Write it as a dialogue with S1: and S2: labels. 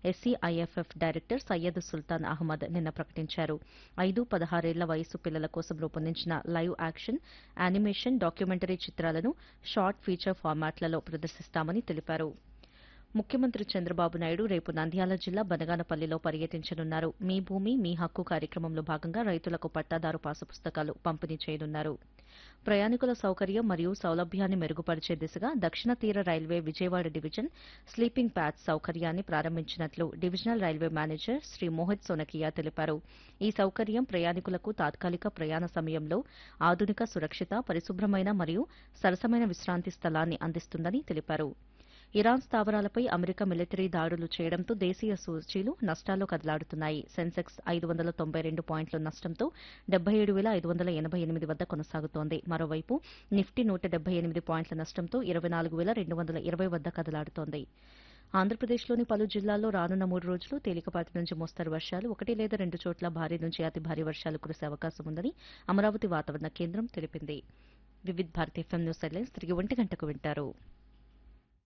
S1: ఎస్సీఐఎఫ్ఎఫ్ director Syed Sultan Ahmed నిన్న ప్రకటించారు ఐదు పదహారేళ్ల వయసు పిల్లల కోసం రూపొందించిన లైవ్ యాక్షన్ యానిమేషన్ డాక్యుమెంటరీ చిత్రాలను షార్ట్ ఫీచర్ ఫార్మాట్లలో ప్రదర్శిస్తామని తెలిపారు ముఖ్యమంత్రి చంద్రబాబు నాయుడు రేపు నంద్యాల జిల్లా బనగానపల్లిలో పర్యటించనున్నారు మీ భూమి మీ హక్కు కార్యక్రమంలో భాగంగా రైతులకు పట్టాదారు పాసు పుస్తకాలు పంపిణీ చేయనున్నారు ప్రయాణికుల సౌకర్యం మరియు సౌలభ్యాన్ని మెరుగుపరిచే దిశగా దక్షిణ తీర railway Vijayawada division sleeping patch సౌకర్యాన్ని ప్రారంభించినట్లు divisional railway manager Shri Mohit Sonakia తెలిపారు ఈ సౌకర్యం ప్రయాణికులకు తాత్కాలిక ప్రయాణ సమయంలో ఆధునిక సురక్షిత పరిశుభ్రమైన మరియు సరసమైన విశ్రాంతి స్థలాన్ని అందిస్తుందని తెలిపారు ఇరాన్ స్థావరాలపై అమెరికా మిలిటరీ దాడులు చేయడంతో దేశీయ సూచీలు నష్టాల్లో కదలాడుతున్నాయి సెన్సెక్స్ ఐదు వందల తొంభై రెండు పాయింట్ల నష్టంతో డెబ్బై ఏడు వేల ఐదు వందల ఎనభై ఎనిమిది వద్ద కొనసాగుతోంది మరోవైపు నిఫ్టీ నూట డెబ్బై ఎనిమిది పాయింట్ల నష్టంతో ఇరవై నాలుగు వేల రెండు వందల ఇరవై వద్ద కదలాడుతోంది ఆంధ్రప్రదేశ్లోని పలు జిల్లాల్లో రానున్న మూడు రోజులు తేలికపాటి నుంచి మోస్తరు వర్షాలు ఒకటి లేదా రెండు చోట్ల భారీ నుంచి అతి భారీ వర్షాలు కురిసే అవకాశం ఉందని అమరావతి వాతావరణ కేంద్రం తెలిపింది Vividh Bharati FM news headlines తిరిగి ఒంటి గంటకు వింటారు